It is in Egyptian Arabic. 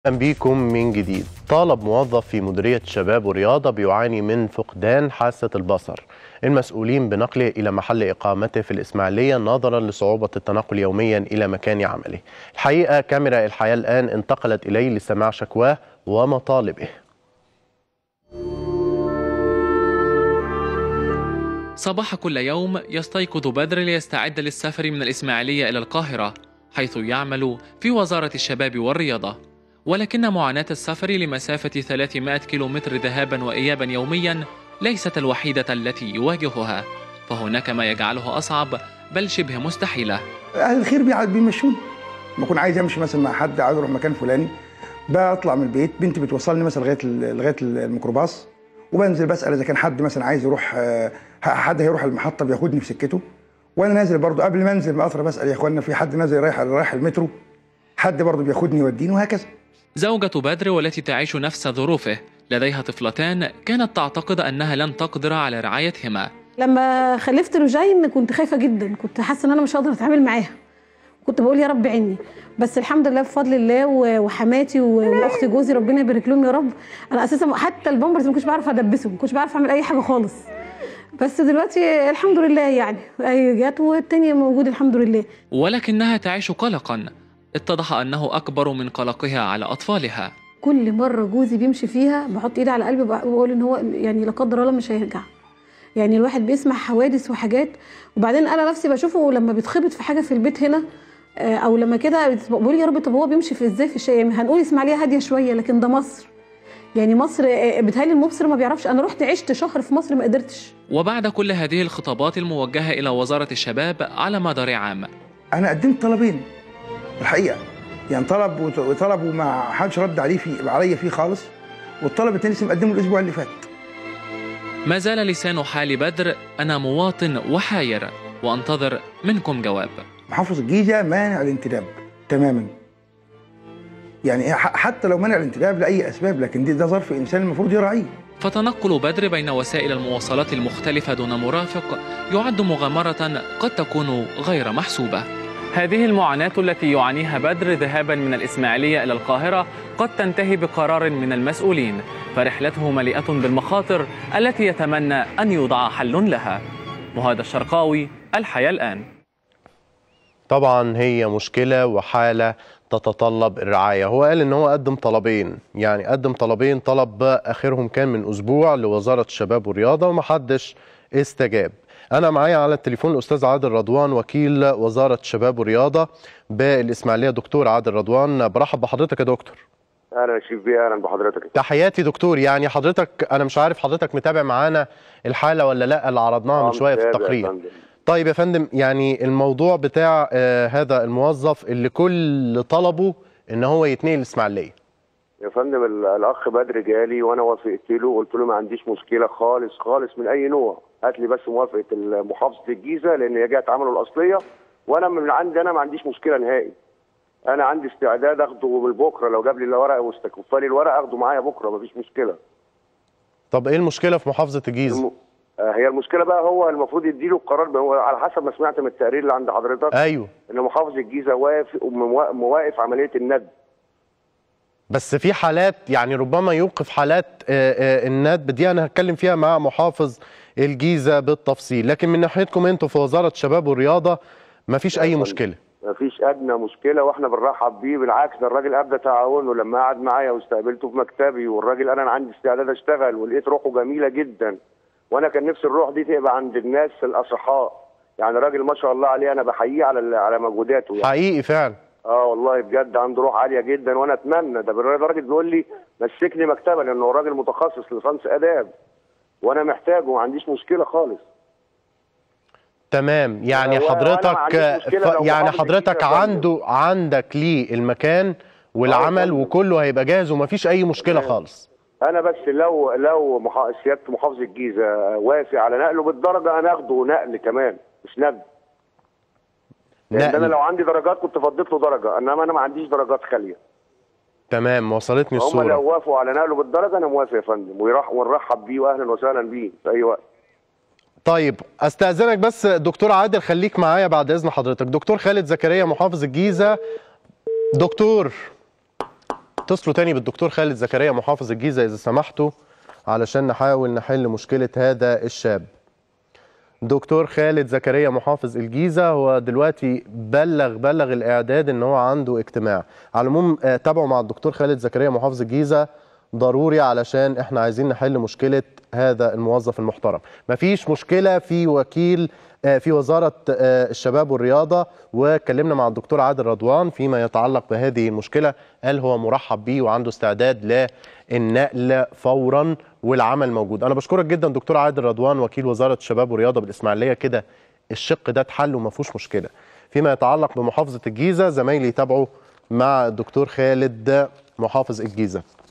اهلا بيكم من جديد طالب موظف في مديريه شباب ورياضه بيعاني من فقدان حاسه البصر المسؤولين بنقله الى محل اقامته في الاسماعيليه نظرا لصعوبه التنقل يوميا الى مكان عمله الحقيقه كاميرا الحياه الان انتقلت اليه لسماع شكواه ومطالبه صباح كل يوم يستيقظ بدر ليستعد للسفر من الإسماعيلية إلى القاهرة حيث يعمل في وزارة الشباب والرياضة ولكن معاناة السفر لمسافة 300 كيلومتر ذهابا وإيابا يوميا ليست الوحيدة التي يواجهها فهناك ما يجعله أصعب بل شبه مستحيلة اهل الخير بيع- بيمشوني لما اكون عايز امشي مثلا مع حد عايز اروح مكان فلاني بطلع من البيت بنتي بتوصلني مثلا لغايه ال- لغايه الميكروباص وبنزل بسال اذا كان حد مثلا عايز يروح آه، حد هيروح المحطه بياخدني في سكته وانا نازل برضو قبل ما انزل مقطر بسال يا اخوانا في حد نازل رايح رايح المترو حد برضو بياخدني يوديني وهكذا زوجة بدر والتي تعيش نفس ظروفه لديها طفلتان كانت تعتقد أنها لن تقدر على رعايتهما لما خلفت رجين كنت خايفه جدا كنت حاسه ان انا مش هقدر اتعامل معاها كنت بقول يا رب عيني بس الحمد لله بفضل الله و- وحماتي و- واخت جوزي ربنا يبارك لهم يا رب انا اساسا حتى البامبرز ما كنتش بعرف ادبسه ما كنتش بعرف اعمل اي حاجه خالص بس دلوقتي الحمد لله يعني هي جت والتانية موجود الحمد لله ولكنها تعيش قلقا اتضح أنه أكبر من قلقها على أطفالها كل مره جوزي بيمشي فيها بحط ايدي على قلبي وبقول ان هو يعني لا قدر الله مش هيرجع يعني الواحد بيسمع حوادث وحاجات وبعدين انا نفسي بشوفه لما بيتخبط في حاجه في البيت هنا آه، او لما كده بقول يا رب طب هو بيمشي في ازاي في الشارع يعني هنقول اسماعيليه هاديه شويه لكن ده مصر يعني مصر آه، بيتهيألي المبصر ما بيعرفش انا رحت عشت شهر في مصر ما قدرتش وبعد كل هذه الخطابات الموجهة إلى وزارة الشباب على مدار عام انا قدمت طلبين الحقيقه يعني طلب وط- وطلب وما حدش رد عليه في عليا فيه خالص والطلب التاني لسه مقدمه الاسبوع اللي فات ما زال لسان حال بدر أنا مواطن وحاير وأنتظر منكم جواب محافظ الجيزه مانع الانتداب تماما يعني ح- حتى لو منع الانتداب لاي اسباب لكن دي ده ظرف انسان المفروض يراعيه فتنقل بدر بين وسائل المواصلات المختلفة دون مرافق يعد مغامرة قد تكون غير محسوبة. هذه المعاناة التي يعانيها بدر ذهابا من الإسماعيلية إلى القاهرة قد تنتهي بقرار من المسؤولين، فرحلته مليئة بالمخاطر التي يتمنى أن يوضع حل لها. مهاد الشرقاوي، الحياة الآن. طبعا هي مشكلة وحالة تتطلب الرعاية هو قال ان هو قدم طلبين يعني قدم طلبين طلب اخرهم كان من اسبوع لوزارة الشباب والرياضة ومحدش استجاب انا معايا على التليفون الاستاذ عادل رضوان وكيل وزارة الشباب والرياضة بالاسماعيلية دكتور عادل رضوان برحب بحضرتك يا دكتور اهلا يا شيف بيه اهلا بحضرتك تحياتي دكتور يعني حضرتك انا مش عارف حضرتك متابع معانا الحالة ولا لا اللي عرضناها من آه، شوية في متابع يا التقرير فندم. طيب يا فندم يعني الموضوع بتاع آه هذا الموظف اللي كل طلبه ان هو يتنقل الاسماعيليه يا فندم ال- الاخ بدر جالي وانا وافقت له قلت له ما عنديش مشكله خالص خالص من اي نوع هات لي بس موافقه محافظه الجيزه لان هي جهه عمله الاصليه وانا من عندي انا ما عنديش مشكله نهائي انا عندي استعداد اخده من بكره لو جاب لي الورقه واستكفى لي الورقه اخده معايا بكره مفيش مشكله طب ايه المشكله في محافظه الجيزه الم... آه، هي المشكله بقى هو المفروض يديله القرار هو على حسب ما سمعت من التقرير اللي عند حضرتك ايوه ان محافظ الجيزه واقف وموا- مواقف عمليه الندب بس في حالات يعني ربما يوقف حالات آه، آه، الندب دي انا هتكلم فيها مع محافظ الجيزه بالتفصيل لكن من ناحيتكم انتوا في وزاره الشباب والرياضه ما فيش اي مشكله مفيش ادنى مشكله واحنا بنرحب بيه بالعكس ده الراجل ابدى تعاونه لما قعد معايا واستقبلته في مكتبي والراجل انا عندي استعداد اشتغل ولقيت روحه جميله جدا وانا كان نفسي الروح دي تبقى عند الناس الاصحاء يعني راجل ما شاء الله عليه انا بحييه على ال- على مجهوداته يعني حقيقي فعلا اه والله بجد عنده روح عاليه جدا وانا اتمنى ده الراجل بيقول لي مسكني مكتبه لانه هو راجل متخصص لصنص اداب وانا محتاجه وما عنديش مشكله خالص تمام يعني هو أنا ما حضرتك عنديش مشكلة ف- لو يعني محافظ حضرتك الجيزة يا فندم. عنده عندك ليه المكان والعمل فندم. وكله هيبقى جاهز وما فيش اي مشكله تمام. خالص انا بس لو لو محا... سياده محافظ الجيزه وافق على نقله بالدرجه انا اخده نقل كمان مش نقل لان نقل. انا لو عندي درجات كنت فضيت له درجه انما انا ما عنديش درجات خاليه تمام وصلتني هم الصوره لو وافقوا على نقله بالدرجه انا موافق يا فندم ويرح... ونرحب بيه واهلا وسهلا بيه في اي وقت طيب استاذنك بس دكتور عادل خليك معايا بعد اذن حضرتك دكتور خالد زكريا محافظ الجيزه دكتور اتصلوا تاني بالدكتور خالد زكريا محافظ الجيزة إذا سمحتوا علشان نحاول نحل مشكلة هذا الشاب دكتور خالد زكريا محافظ الجيزة هو دلوقتي بلغ بلغ الإعداد إن هو عنده اجتماع على العموم آه، تابعوا مع الدكتور خالد زكريا محافظ الجيزة ضروري علشان احنا عايزين نحل مشكلة هذا الموظف المحترم مفيش مشكلة في وكيل آه، في وزارة آه، الشباب والرياضة واتكلمنا مع الدكتور عادل رضوان فيما يتعلق بهذه المشكلة قال هو مرحب بيه وعنده استعداد للنقل فورا والعمل موجود أنا بشكرك جدا دكتور عادل رضوان وكيل وزارة الشباب والرياضة بالإسماعيلية كده الشق ده اتحل وما فيهوش مشكلة فيما يتعلق بمحافظة الجيزة زمايلي يتابعوا مع الدكتور خالد محافظ الجيزة